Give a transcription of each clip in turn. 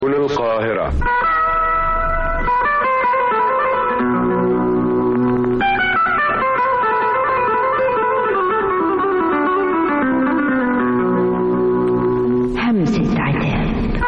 القاهرة همسة عتاب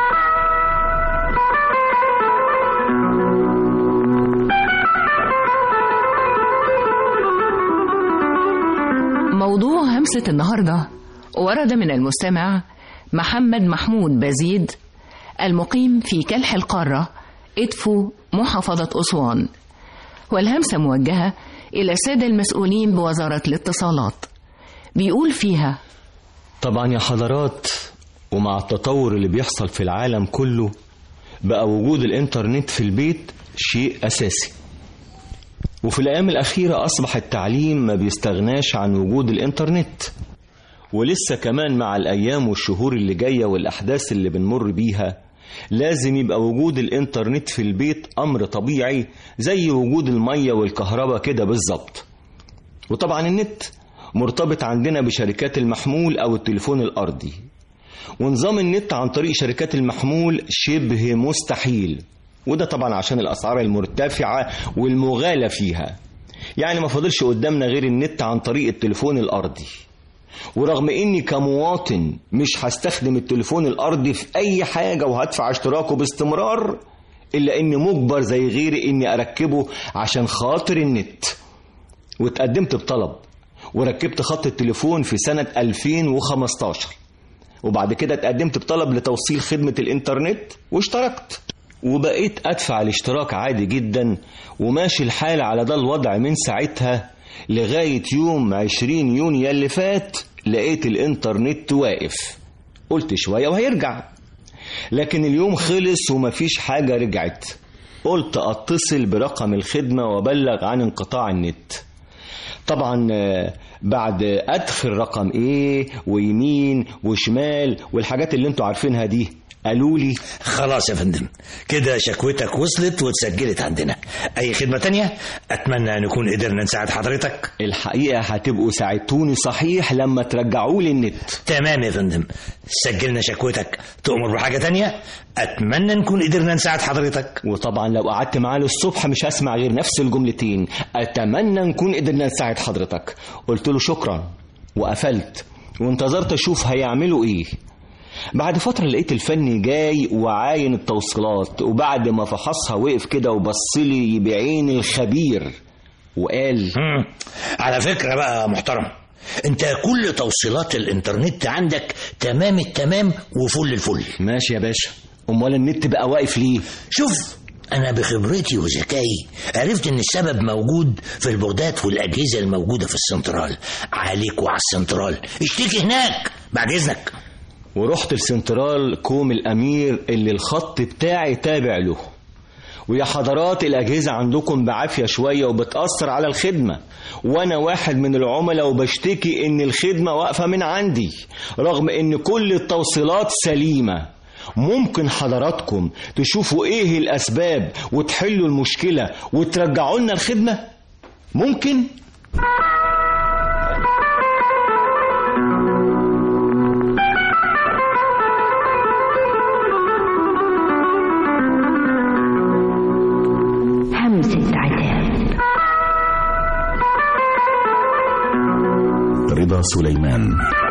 موضوع همسة النهاردة ورد من المستمع محمد محمود بزيد المقيم في كلح القارة إدفو محافظة أسوان والهمسة موجهة إلى السادة المسؤولين بوزارة الاتصالات بيقول فيها طبعا يا حضرات ومع التطور اللي بيحصل في العالم كله بقى وجود الانترنت في البيت شيء أساسي وفي الأيام الأخيرة أصبح التعليم ما بيستغناش عن وجود الإنترنت ولسه كمان مع الأيام والشهور اللي جاية والأحداث اللي بنمر بيها لازم يبقى وجود الإنترنت في البيت أمر طبيعي زي وجود المية والكهرباء كده بالظبط وطبعا النت مرتبط عندنا بشركات المحمول أو التليفون الأرضي ونظام النت عن طريق شركات المحمول شبه مستحيل وده طبعا عشان الأسعار المرتفعة والمغالى فيها يعني ما فاضلش قدامنا غير النت عن طريق التليفون الأرضي ورغم اني كمواطن مش هستخدم التليفون الارضي في اي حاجة وهدفع اشتراكه باستمرار الا اني مجبر زي غيري اني اركبه عشان خاطر النت واتقدمت بطلب وركبت خط التليفون في سنة 2015 وبعد كده اتقدمت بطلب لتوصيل خدمة الانترنت واشتركت وبقيت ادفع الاشتراك عادي جدا وماشي الحال على ده الوضع من ساعتها لغاية يوم 20 يونيو اللي فات لقيت الانترنت واقف قلت شوية وهيرجع لكن اليوم خلص ومفيش حاجة رجعت قلت اتصل برقم الخدمة وابلغ عن انقطاع النت طبعا آه، بعد ادخل رقم ايه ويمين وشمال والحاجات اللي انتوا عارفينها دي قالوا لي خلاص يا فندم كده شكوتك وصلت واتسجلت عندنا اي خدمة تانية اتمنى ان نكون قدرنا نساعد حضرتك الحقيقة هتبقوا ساعدتوني صحيح لما ترجعوا لي النت تمام يا فندم سجلنا شكوتك تؤمر بحاجة تانية اتمنى نكون قدرنا نساعد حضرتك وطبعا لو قعدت معاه للصبح مش هسمع غير نفس الجملتين اتمنى نكون قدرنا نساعد حضرتك قلت له شكرا وقفلت وانتظرت اشوف هيعملوا ايه بعد فترة لقيت الفني جاي وعاين التوصيلات وبعد ما فحصها وقف كده وبصلي بعين الخبير وقال مم. على فكرة بقى يا محترم انت كل توصيلات الانترنت عندك تمام التمام وفل الفل ماشي يا باشا امال النت بقى واقف ليه شوف أنا بخبرتي وذكائي عرفت إن السبب موجود في البوردات والأجهزة الموجودة في السنترال عليك وعلى السنترال اشتكي هناك بعد إذنك ورحت السنترال كوم الامير اللي الخط بتاعي تابع له ويا حضرات الأجهزة عندكم بعافية شوية وبتأثر على الخدمة وأنا واحد من العملاء وبشتكي إن الخدمة واقفة من عندي رغم إن كل التوصيلات سليمة ممكن حضراتكم تشوفوا إيه الأسباب وتحلوا المشكلة وترجعوا لنا الخدمة ممكن همسة عتاب رضا سليمان